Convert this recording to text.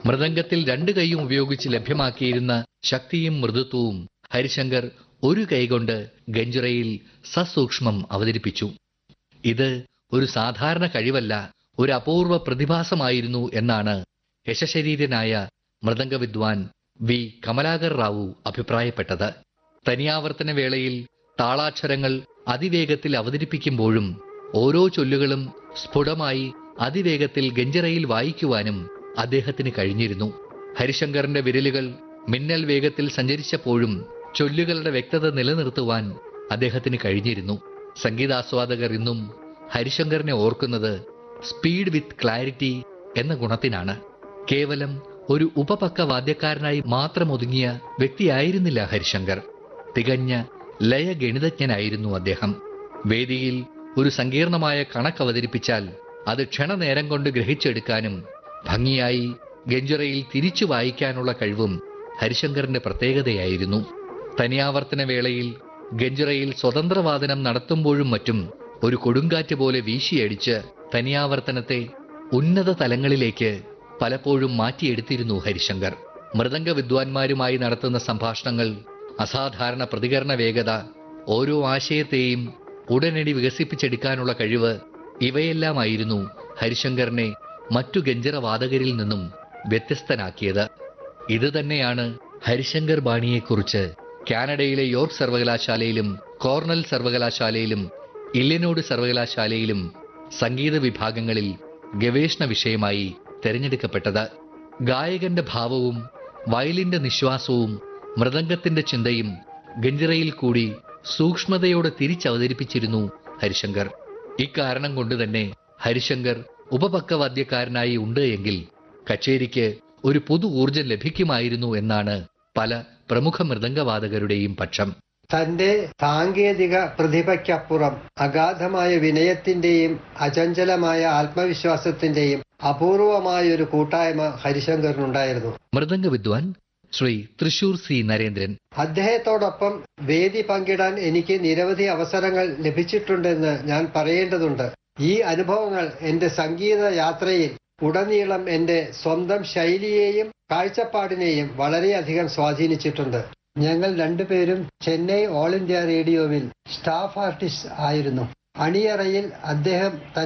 മൃദംഗത്തിൽ രണ്ട് കൈയും ഉപയോഗിച്ച് ലഭ്യമാക്കിയിരുന്ന ശക്തിയും മൃദുത്വവും ഹരിശങ്കർ ഒരു കൈകൊണ്ട് ഗഞ്ചിറയിൽ സസൂക്ഷ്മം അവതരിപ്പിച്ചു ഇത് ഒരു സാധാരണ കഴിവല്ല ഒരു അപൂർവ പ്രതിഭാസമായിരുന്നു എന്നാണ് യശശരീരനായ മൃദംഗ വിദ്വാൻ വി കമലാകർ റാവു അഭിപ്രായപ്പെട്ടത് തനിയാവർത്തന വേളയിൽ താളാക്ഷരങ്ങൾ അതിവേഗത്തിൽ അവതരിപ്പിക്കുമ്പോഴും ഓരോ ചൊല്ലുകളും സ്ഫുടമായി അതിവേഗത്തിൽ ഗഞ്ചിറയിൽ വായിക്കുവാനും അദ്ദേഹത്തിന് കഴിഞ്ഞിരുന്നു ഹരിശങ്കറിന്റെ വിരലുകൾ മിന്നൽ വേഗത്തിൽ സഞ്ചരിച്ചപ്പോഴും ചൊല്ലുകളുടെ വ്യക്തത നിലനിർത്തുവാൻ അദ്ദേഹത്തിന് കഴിഞ്ഞിരുന്നു സംഗീതാസ്വാദകർ ഇന്നും ഹരിശങ്കറിനെ ഓർക്കുന്നത് സ്പീഡ് വിത്ത് ക്ലാരിറ്റി എന്ന ഗുണത്തിനാണ് കേവലം ഒരു ഉപപക്ക വാദ്യക്കാരനായി മാത്രം ഒതുങ്ങിയ വ്യക്തിയായിരുന്നില്ല ഹരിശങ്കർ തികഞ്ഞ ലയഗണിതജ്ഞനായിരുന്നു അദ്ദേഹം വേദിയിൽ ഒരു സങ്കീർണമായ കണക്ക് അവതരിപ്പിച്ചാൽ അത് ക്ഷണനേരം കൊണ്ട് ഗ്രഹിച്ചെടുക്കാനും ഭംഗിയായി ഗഞ്ചിറയിൽ തിരിച്ചു വായിക്കാനുള്ള കഴിവും ഹരിശങ്കറിന്റെ പ്രത്യേകതയായിരുന്നു തനിയാവർത്തന വേളയിൽ ഗഞ്ചിറയിൽ സ്വതന്ത്രവാദനം നടത്തുമ്പോഴും മറ്റും ഒരു കൊടുങ്കാറ്റ് പോലെ വീശിയടിച്ച് തനിയാവർത്തനത്തെ ഉന്നത തലങ്ങളിലേക്ക് പലപ്പോഴും മാറ്റിയെടുത്തിരുന്നു ഹരിശങ്കർ മൃദംഗ വിദ്വാൻമാരുമായി നടത്തുന്ന സംഭാഷണങ്ങൾ അസാധാരണ പ്രതികരണ വേഗത ഓരോ ആശയത്തെയും ഉടനടി വികസിപ്പിച്ചെടുക്കാനുള്ള കഴിവ് ഇവയെല്ലാമായിരുന്നു ഹരിശങ്കറിനെ മറ്റു ഗഞ്ചിറവാദകരിൽ നിന്നും വ്യത്യസ്തനാക്കിയത് ഇത് തന്നെയാണ് ഹരിശങ്കർ ബാണിയെക്കുറിച്ച് കാനഡയിലെ യോർക്ക് സർവകലാശാലയിലും കോർണൽ സർവകലാശാലയിലും ഇല്ലിനോട് സർവകലാശാലയിലും സംഗീത വിഭാഗങ്ങളിൽ ഗവേഷണ വിഷയമായി തിരഞ്ഞെടുക്കപ്പെട്ടത് ഗായകന്റെ ഭാവവും വയലിന്റെ നിശ്വാസവും മൃദംഗത്തിന്റെ ചിന്തയും ഗഞ്ചിറയിൽ കൂടി സൂക്ഷ്മതയോടെ തിരിച്ചവതരിപ്പിച്ചിരുന്നു ഹരിശങ്കർ ഇക്കാരണം കൊണ്ട് തന്നെ ഹരിശങ്കർ ഉപപക്കവാദ്യക്കാരനായി ഉണ്ട് എങ്കിൽ കച്ചേരിക്ക് ഒരു പുതു ഊർജം ലഭിക്കുമായിരുന്നു എന്നാണ് പല പ്രമുഖ മൃദംഗവാദകരുടെയും പക്ഷം തന്റെ സാങ്കേതിക പ്രതിഭയ്ക്കപ്പുറം അഗാധമായ വിനയത്തിന്റെയും അചഞ്ചലമായ ആത്മവിശ്വാസത്തിന്റെയും അപൂർവമായ ഒരു കൂട്ടായ്മ ഹരിശങ്കറിനുണ്ടായിരുന്നു മൃദംഗ വിദ്വാൻ ശ്രീ തൃശൂർ സി നരേന്ദ്രൻ അദ്ദേഹത്തോടൊപ്പം വേദി പങ്കിടാൻ എനിക്ക് നിരവധി അവസരങ്ങൾ ലഭിച്ചിട്ടുണ്ടെന്ന് ഞാൻ പറയേണ്ടതുണ്ട് ഈ അനുഭവങ്ങൾ എന്റെ സംഗീത യാത്രയിൽ ഉടനീളം എന്റെ സ്വന്തം ശൈലിയെയും കാഴ്ചപ്പാടിനെയും വളരെയധികം സ്വാധീനിച്ചിട്ടുണ്ട് ഞങ്ങൾ രണ്ടുപേരും ചെന്നൈ ഓൾ ഇന്ത്യ റേഡിയോവിൽ സ്റ്റാഫ് ആർട്ടിസ്റ്റ് ആയിരുന്നു അണിയറയിൽ അദ്ദേഹം